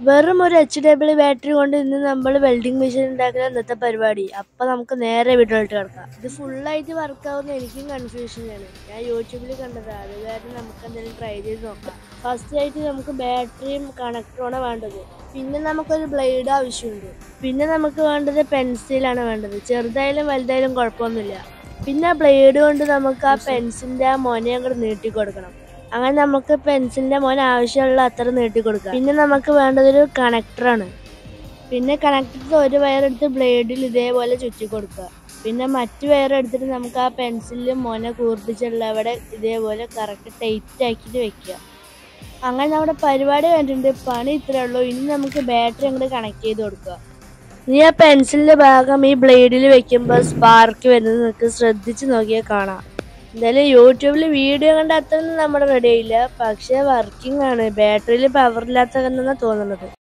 വെറും ഒരു H W battery കൊണ്ട് ഇന്ന് നമ്മൾ വെൽഡിംഗ് മെഷീൻ ഉണ്ടാക്കുന്ന ഇന്നത്തെ പരിപാടി അപ്പൊ നമുക്ക് നേരെ വീട്ടിലോട്ട് കിടക്കാം ഇത് ഫുള്ളായിട്ട് വർക്ക് ആവുന്ന എനിക്കും കൺഫ്യൂഷനാണ് ഞാൻ യൂട്യൂബിൽ കണ്ടതാണ് അത് കാരണം നമുക്ക് എന്തെങ്കിലും ട്രൈ ചെയ്ത് നോക്കാം ഫസ്റ്റ് ആയിട്ട് നമുക്ക് ബാറ്ററിയും കണക്ടറുമാണ് വേണ്ടത് പിന്നെ നമുക്കൊരു ബ്ലേഡ് ആവശ്യമുണ്ട് പിന്നെ നമുക്ക് വേണ്ടത് പെൻസിലാണ് വേണ്ടത് ചെറുതായാലും വലുതായാലും കുഴപ്പമൊന്നുമില്ല പിന്നെ ആ ബ്ലേഡ് കൊണ്ട് നമുക്ക് ആ പെൻസിലിന്റെ ആ മൊന അങ്ങോട്ട് നീട്ടി കൊടുക്കണം അങ്ങനെ നമുക്ക് പെൻസിലിന്റെ മോൻ ആവശ്യമുള്ള അത്ര നീട്ടി കൊടുക്കാം പിന്നെ നമുക്ക് വേണ്ടതൊരു കണക്ടറാണ് പിന്നെ കണക്ടർ ഒരു വയർ എടുത്ത് ബ്ലേഡിൽ ഇതേപോലെ ചുറ്റി കൊടുക്കുക പിന്നെ മറ്റു വയർ എടുത്തിട്ട് നമുക്ക് ആ പെൻസിലിൽ മൊന കൂർപ്പിച്ചുള്ള അവിടെ ഇതേപോലെ കറക്റ്റ് ടൈറ്റ് ആക്കിയിട്ട് വെക്കുക അങ്ങനെ നമ്മുടെ പരിപാടി കണ്ടിട്ടുണ്ട് പണി ഇത്രേ ഉള്ളൂ ഇനി നമുക്ക് ബാറ്ററി അങ്ങോട്ട് കണക്ട് ചെയ്ത് കൊടുക്കുക നീ ആ പെൻസിലിന്റെ ഭാഗം ഈ ബ്ലേഡിൽ വെക്കുമ്പോൾ സ്പാർക്ക് വരുന്നത് നിനക്ക് ശ്രദ്ധിച്ച് നോക്കിയാൽ കാണാം എന്തായാലും യൂട്യൂബിൽ വീഡിയോ കണ്ട അത്രയൊന്നും നമ്മുടെ റെഡി ആയില്ല പക്ഷെ വർക്കിംഗ് ആണ് ബാറ്ററിയിൽ പവർ ഇല്ലാത്തതെന്നാണ് തോന്നുന്നത്